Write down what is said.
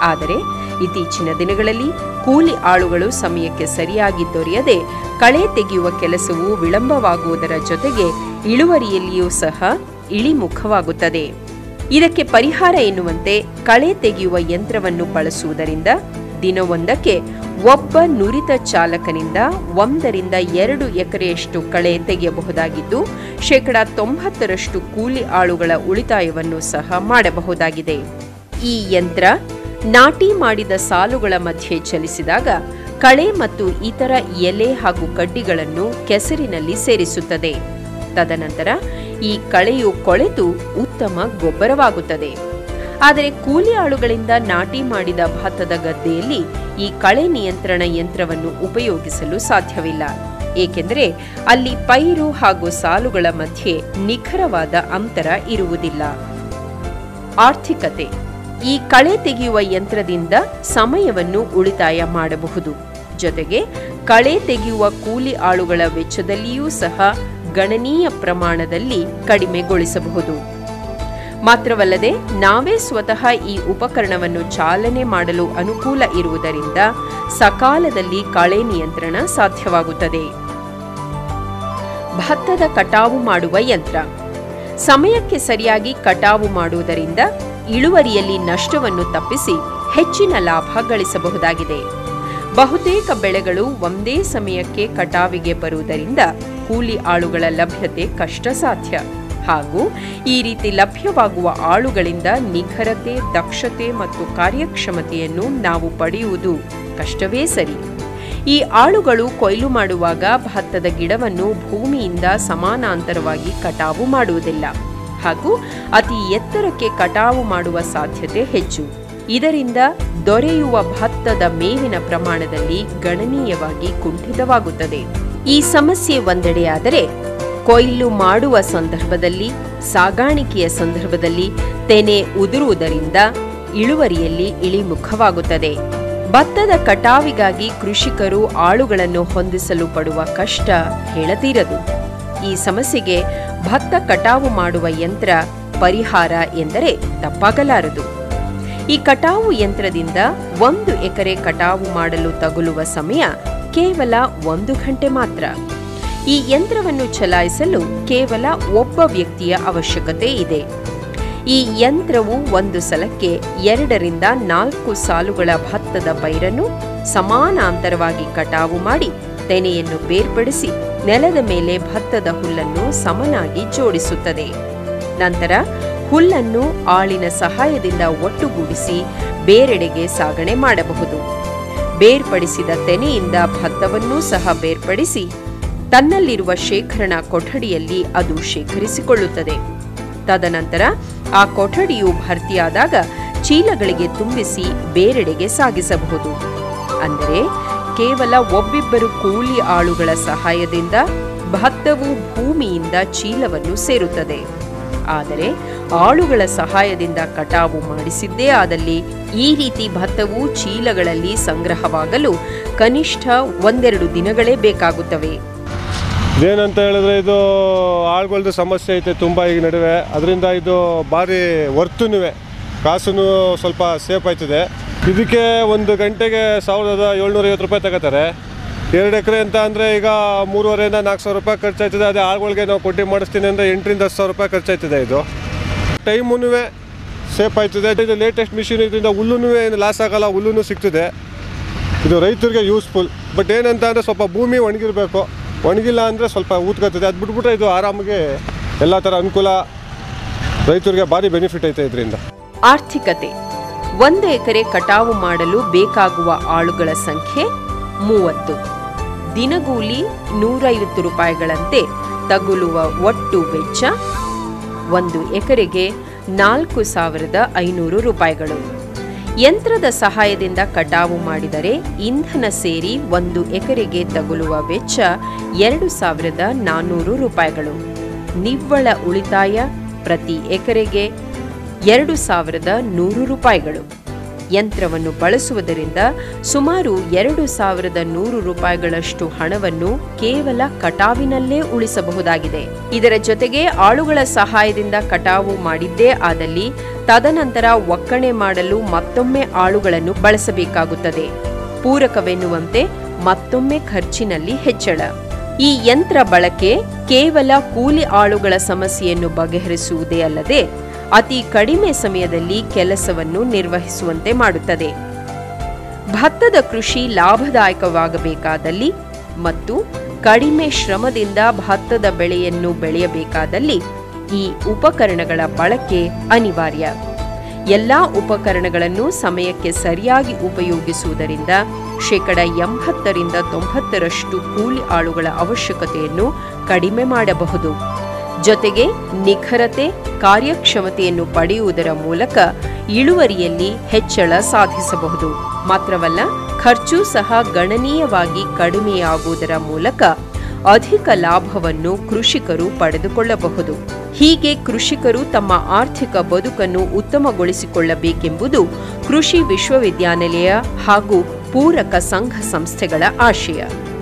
ಆದರೆ ಇತ್ತೀಚಿನ ದಿನಗಳಲ್ಲಿ ಕೂಲಿ ಆಳುಗಳು ಸಮಯಕ್ಕೆ ಸರಿಯಾಗಿ ದೊರೆಯದೆ ಕಳೆ ತೆಗೆಯುವ ಕೆಲಸವು ವಿಳಂಬವಾಗುವುದರ ಜೊತೆಗೆ ಇಳುವರಿಯಲ್ಲಿಯೂ ಸಹ ಇಳಿಮುಖವಾಗುತ್ತದೆ ಇದಕ್ಕೆ ಪರಿಹಾರ ಎನ್ನುವಂತೆ ಕಳೆ ತೆಗೆಯುವ ಯಂತ್ರವನ್ನು ಬಳಸುವುದರಿಂದ ದಿನವೊಂದಕ್ಕೆ ಒಬ್ಬ ನುರಿತ ಚಾಲಕನಿಂದ ಒಂದರಿಂದ ಎರಡು ಎಕರೆಯಷ್ಟು ಕಳೆ ತೆಗೆಯಬಹುದಾಗಿದ್ದು ಶೇಕಡ ತೊಂಬತ್ತರಷ್ಟು ಕೂಲಿ ಆಳುಗಳ ಉಳಿತಾಯವನ್ನು ಸಹ ಮಾಡಬಹುದಾಗಿದೆ ಈ ಯಂತ್ರ ನಾಟಿ ಮಾಡಿದ ಸಾಲುಗಳ ಮಧ್ಯೆ ಚಲಿಸಿದಾಗ ಕಳೆ ಮತ್ತು ಇತರ ಎಲೆ ಹಾಗೂ ಕಡ್ಡಿಗಳನ್ನು ಕೆಸರಿನಲ್ಲಿ ಸೇರಿಸುತ್ತದೆ ತದನಂತರ ಈ ಕಳೆಯು ಕೊಳೆತು ಉತ್ತಮ ಗೊಬ್ಬರವಾಗುತ್ತದೆ ಆದರೆ ಕೂಲಿ ಆಳುಗಳಿಂದ ನಾಟಿ ಮಾಡಿದ ಭತ್ತದ ಗದ್ದೆಯಲ್ಲಿ ಈ ಕಳೆ ನಿಯಂತ್ರಣ ಯಂತ್ರವನ್ನು ಉಪಯೋಗಿಸಲು ಸಾಧ್ಯವಿಲ್ಲ ಏಕೆಂದರೆ ಅಲ್ಲಿ ಪೈರು ಹಾಗೂ ಸಾಲುಗಳ ಮಧ್ಯೆ ನಿಖರವಾದ ಅಂತರ ಇರುವುದಿಲ್ಲ ಆರ್ಥಿಕತೆ ಈ ಕಳೆ ತೆಗೆಯುವ ಯಂತ್ರದಿಂದ ಸಮಯವನ್ನು ಉಳಿತಾಯ ಮಾಡಬಹುದು ಜೊತೆಗೆ ಕಳೆ ತೆಗೆಯುವ ಕೂಲಿ ಆಳುಗಳ ವೆಚ್ಚದಲ್ಲಿಯೂ ಸಹ ಗಣನೀಯ ಪ್ರಮಾಣದಲ್ಲಿ ಕಡಿಮೆಗೊಳಿಸಬಹುದು ಮಾತ್ರವಲ್ಲದೆ ನಾವೇ ಸ್ವತಃ ಈ ಉಪಕರಣವನ್ನು ಚಾಲನೆ ಮಾಡಲು ಅನುಕೂಲ ಇರುವುದರಿಂದ ಸಕಾಲದಲ್ಲಿ ಕಳೆ ನಿಯಂತ್ರಣ ಸಾಧ್ಯವಾಗುತ್ತದೆ ಭತ್ತದ ಕಟಾವು ಮಾಡುವ ಯಂತ್ರ ಸಮಯಕ್ಕೆ ಸರಿಯಾಗಿ ಕಟಾವು ಮಾಡುವುದರಿಂದ ಇಳುವರಿಯಲ್ಲಿ ನಷ್ಟವನ್ನು ತಪ್ಪಿಸಿ ಹೆಚ್ಚಿನ ಲಾಭ ಗಳಿಸಬಹುದಾಗಿದೆ ಬಹುತೇಕ ಬೆಳೆಗಳು ಒಂದೇ ಸಮಯಕ್ಕೆ ಕಟಾವಿಗೆ ಬರುವುದರಿಂದ ಕೂಲಿ ಆಳುಗಳ ಲಭ್ಯತೆ ಕಷ್ಟ ಸಾಧ್ಯ ಹಾಗೂ ಈ ರೀತಿ ಲಭ್ಯವಾಗುವ ಆಳುಗಳಿಂದ ನಿಖರತೆ ದಕ್ಷತೆ ಮತ್ತು ಕಾರ್ಯಕ್ಷಮತೆಯನ್ನು ನಾವು ಪಡೆಯುವುದು ಕಷ್ಟವೇ ಸರಿ ಈ ಆಳುಗಳು ಕೊಯ್ಲು ಮಾಡುವಾಗ ಭತ್ತದ ಗಿಡವನ್ನು ಭೂಮಿಯಿಂದ ಸಮಾನಾಂತರವಾಗಿ ಕಟಾವು ಮಾಡುವುದಿಲ್ಲ ಹಾಗೂ ಅತಿ ಎತ್ತರಕ್ಕೆ ಕಟಾವು ಮಾಡುವ ಸಾಧ್ಯತೆ ಹೆಚ್ಚು ಇದರಿಂದ ದೊರೆಯುವ ಭತ್ತದ ಮೇವಿನ ಪ್ರಮಾಣದಲ್ಲಿ ಗಣನೀಯವಾಗಿ ಕುಂಠಿತವಾಗುತ್ತದೆ ಈ ಸಮಸ್ಯೆ ಒಂದೆಡೆಯಾದರೆ ಕೊಯ್ಲು ಮಾಡುವ ಸಂದರ್ಭದಲ್ಲಿ ಸಾಗಾಣಿಕೆಯ ಸಂದರ್ಭದಲ್ಲಿ ತೆನೆ ಉದುರುವುದರಿಂದ ಇಳುವರಿಯಲ್ಲಿ ಇಳಿಮುಖವಾಗುತ್ತದೆ ಭತ್ತದ ಕಟಾವಿಗಾಗಿ ಕೃಷಿಕರು ಆಳುಗಳನ್ನು ಹೊಂದಿಸಲು ಪಡುವ ಕಷ್ಟ ಹೇಳತೀರದು ಈ ಸಮಸ್ಯೆಗೆ ಭತ್ತ ಕಟಾವು ಮಾಡುವ ಯಂತ್ರ ಪರಿಹಾರ ಎಂದರೆ ತಪ್ಪಾಗಲಾರದು ಈ ಕಟಾವು ಯಂತ್ರದಿಂದ ಒಂದು ಎಕರೆ ಕಟಾವು ಮಾಡಲು ತಗುಲುವ ಸಮಯ ಕೇವಲ ಒಂದು ಗಂಟೆ ಮಾತ್ರ ಈ ಯಂತ್ರವನ್ನು ಚಲಾಯಿಸಲು ಕೇವಲ ಒಬ್ಬ ವ್ಯಕ್ತಿಯ ಅವಶ್ಯಕತೆ ಇದೆ ಈ ಯಂತ್ರವು ಒಂದು ಸಲಕ್ಕೆ ಎರಡರಿಂದ ನಾಲ್ಕು ಸಾಲುಗಳ ಭತ್ತದ ಪೈರನ್ನು ಸಮಾನಾಂತರವಾಗಿ ಕಟಾವು ಮಾಡಿ ತೆನೆಯನ್ನು ಬೇರ್ಪಡಿಸಿ ನೆಲದ ಮೇಲೆ ಭತ್ತದ ಹುಲ್ಲನ್ನು ಸಮನಾಗಿ ಜೋಡಿಸುತ್ತದೆ ನಂತರ ಹುಲ್ಲನ್ನು ಆಳಿನ ಸಹಾಯದಿಂದ ಒಟ್ಟುಗೂಡಿಸಿ ಬೇರೆಡೆಗೆ ಸಾಗಣೆ ಮಾಡಬಹುದು ಬೇರ್ಪಡಿಸಿದ ತೆನೆಯಿಂದ ಭತ್ತವನ್ನೂ ಸಹ ಬೇರ್ಪಡಿಸಿ ತನ್ನಲ್ಲಿರುವ ಶೇಖರಣಾ ಕೊಠಡಿಯಲ್ಲಿ ಅದು ಶೇಖರಿಸಿಕೊಳ್ಳುತ್ತದೆ ತದನಂತರ ಆ ಕೊಠಡಿಯು ಭರ್ತಿಯಾದಾಗ ಚೀಲಗಳಿಗೆ ತುಂಬಿಸಿ ಬೇರೆಡೆಗೆ ಸಾಗಿಸಬಹುದು ಅಂದರೆ ಕೇವಲ ಒಬ್ಬಿಬ್ಬರು ಕೂಲಿ ಆಳುಗಳ ಸಹಾಯದಿಂದ ಭತ್ತವು ಭೂಮಿಯಿಂದ ಚೀಲವನ್ನು ಸೇರುತ್ತದೆ ಆದರೆ ಆಳುಗಳ ಸಹಾಯದಿಂದ ಕಟಾವು ಮಾಡಿಸಿದ್ದೇ ಆದಲ್ಲಿ ಈ ರೀತಿ ಭತ್ತವು ಚೀಲಗಳಲ್ಲಿ ಸಂಗ್ರಹವಾಗಲು ಕನಿಷ್ಠ ಒಂದೆರಡು ದಿನಗಳೇ ಬೇಕಾಗುತ್ತವೆ ಇದೇನಂತ ಹೇಳಿದ್ರೆ ಇದು ಆಳುಗಳ್ದು ಸಮಸ್ಯೆ ಐತೆ ತುಂಬ ಈಗ ನಡುವೆ ಅದರಿಂದ ಇದು ಭಾರಿ ವರ್ತುನೂ ಕಾಸೂ ಸ್ವಲ್ಪ ಸೇಫ್ ಆಯ್ತದೆ ಇದಕ್ಕೆ ಒಂದು ಗಂಟೆಗೆ ಸಾವಿರದ ಏಳ್ನೂರ ಐವತ್ತು ರೂಪಾಯಿ ತಗೋತಾರೆ ಎರಡು ಎಕರೆ ಅಂತ ಅಂದರೆ ಈಗ ಮೂರುವರೆಯಿಂದ ನಾಲ್ಕು ಸಾವಿರ ರೂಪಾಯಿ ಖರ್ಚಾಯ್ತದೆ ಅದೇ ಆಳುಗಳಿಗೆ ನಾವು ಕೊಟ್ಟು ಮಾಡಿಸ್ತೀನಿ ಅಂದರೆ ಎಂಟರಿಂದ ಹತ್ತು ಸಾವಿರ ರೂಪಾಯಿ ಖರ್ಚಾಯ್ತದೆ ಇದು ಟೈಮೂ ಸೇಫ್ ಆಯ್ತದೆ ಇದು ಲೇಟೆಸ್ಟ್ ಮಿಷಿನ್ ಇದರಿಂದ ಹುಲ್ಲೂ ಏನು ಲಾಸ್ ಆಗಲ್ಲ ಹುಲ್ಲೂ ಸಿಗ್ತದೆ ಇದು ರೈತರಿಗೆ ಯೂಸ್ಫುಲ್ ಬಟ್ ಏನಂತ ಅಂದರೆ ಸ್ವಲ್ಪ ಭೂಮಿ ಒಣಗಿರಬೇಕು ಒಣಗಿಲ್ಲ ಅಂದರೆ ಸ್ವಲ್ಪ ಊದ್ಕೋತದೆ ಅದು ಬಿಟ್ಬಿಟ್ರೆ ಇದು ಆರಾಮಾಗಿ ಎಲ್ಲ ಥರ ಅನುಕೂಲ ರೈತರಿಗೆ ಭಾರಿ ಬೆನಿಫಿಟ್ ಐತೆ ಇದರಿಂದ ಆರ್ಥಿಕತೆ ಒಂದು ಎಕರೆ ಕಟಾವು ಮಾಡಲು ಬೇಕಾಗುವ ಆಳುಗಳ ಸಂಖ್ಯೆ ಮೂವತ್ತು ದಿನಗೂಲಿ ನೂರೈವತ್ತು ರೂಪಾಯಿಗಳಂತೆ ತಗುಲುವ ಒಟ್ಟು ವೆಚ್ಚ ಒಂದು ಎಕರೆಗೆ ನಾಲ್ಕು ಸಾವಿರದ ಐನೂರು ರೂಪಾಯಿಗಳು ಯಂತ್ರದ ಸಹಾಯದಿಂದ ಕಟಾವು ಮಾಡಿದರೆ ಇಂಧನ ಸೇರಿ ಒಂದು ಎಕರೆಗೆ ತಗುಲುವ ವೆಚ್ಚ ಎರಡು ಸಾವಿರದ ನಾನ್ನೂರು ರೂಪಾಯಿಗಳು ನಿವ್ವಳ ಉಳಿತಾಯ ಪ್ರತಿ ಎಕರೆಗೆ ಎರಡು ಸಾವಿರದ ನೂರು ರೂಪಾಯಿಗಳು ಯಂತ್ರವನ್ನು ಬಳಸುವುದರಿಂದ ಸುಮಾರು ಎರಡು ಸಾವಿರದ ನೂರು ರೂಪಾಯಿಗಳಷ್ಟು ಹಣವನ್ನು ಕೇವಲ ಕಟಾವಿನಲ್ಲೇ ಉಳಿಸಬಹುದಾಗಿದೆ ಇದರ ಜೊತೆಗೆ ಆಳುಗಳ ಸಹಾಯದಿಂದ ಕಟಾವು ಮಾಡಿದ್ದೇ ಆದಲ್ಲಿ ತದನಂತರ ಒಕ್ಕಣೆ ಮಾಡಲು ಮತ್ತೊಮ್ಮೆ ಆಳುಗಳನ್ನು ಬಳಸಬೇಕಾಗುತ್ತದೆ ಪೂರಕವೆನ್ನುವಂತೆ ಮತ್ತೊಮ್ಮೆ ಖರ್ಚಿನಲ್ಲಿ ಹೆಚ್ಚಳ ಈ ಯಂತ್ರ ಬಳಕೆ ಕೇವಲ ಕೂಲಿ ಆಳುಗಳ ಸಮಸ್ಯೆಯನ್ನು ಬಗೆಹರಿಸುವುದೇ ಅಲ್ಲದೆ ಅತಿ ಕಡಿಮೆ ಸಮಯದಲ್ಲಿ ಕೆಲಸವನ್ನು ನಿರ್ವಹಿಸುವಂತೆ ಮಾಡುತ್ತದೆ ಭತ್ತದ ಕೃಷಿ ಲಾಭದಾಯಕವಾಗಬೇಕಾದಲ್ಲಿ ಮತ್ತು ಕಡಿಮೆ ಶ್ರಮದಿಂದ ಭತ್ತದ ಬೆಳೆಯನ್ನು ಬೆಳೆಯಬೇಕಾದಲ್ಲಿ ಈ ಉಪಕರಣಗಳ ಬಳಕೆ ಅನಿವಾರ್ಯ ಎಲ್ಲಾ ಉಪಕರಣಗಳನ್ನು ಸಮಯಕ್ಕೆ ಸರಿಯಾಗಿ ಉಪಯೋಗಿಸುವುದರಿಂದ ಶೇಕಡ ಎಂಬತ್ತರಿಂದ ತೊಂಬತ್ತರಷ್ಟು ಕೂಲಿ ಆಳುಗಳ ಅವಶ್ಯಕತೆಯನ್ನು ಕಡಿಮೆ ಮಾಡಬಹುದು ಜೊತೆಗೆ ನಿಖರತೆ ಕಾರ್ಯಕ್ಷಮತೆಯನ್ನು ಪಡೆಯುವುದರ ಮೂಲಕ ಇಳುವರಿಯಲ್ಲಿ ಹೆಚ್ಚಳ ಸಾಧಿಸಬಹುದು ಮಾತ್ರವಲ್ಲ ಖರ್ಚು ಸಹ ಗಣನೀಯವಾಗಿ ಕಡಿಮೆಯಾಗುವುದರ ಮೂಲಕ ಅಧಿಕ ಲಾಭವನ್ನು ಕೃಷಿಕರು ಪಡೆದುಕೊಳ್ಳಬಹುದು ಹೀಗೆ ಕೃಷಿಕರು ತಮ್ಮ ಆರ್ಥಿಕ ಬದುಕನ್ನು ಉತ್ತಮಗೊಳಿಸಿಕೊಳ್ಳಬೇಕೆಂಬುದು ಕೃಷಿ ವಿಶ್ವವಿದ್ಯಾನಿಲಯ ಹಾಗೂ ಪೂರಕ ಸಂಘ ಸಂಸ್ಥೆಗಳ ಆಶಯ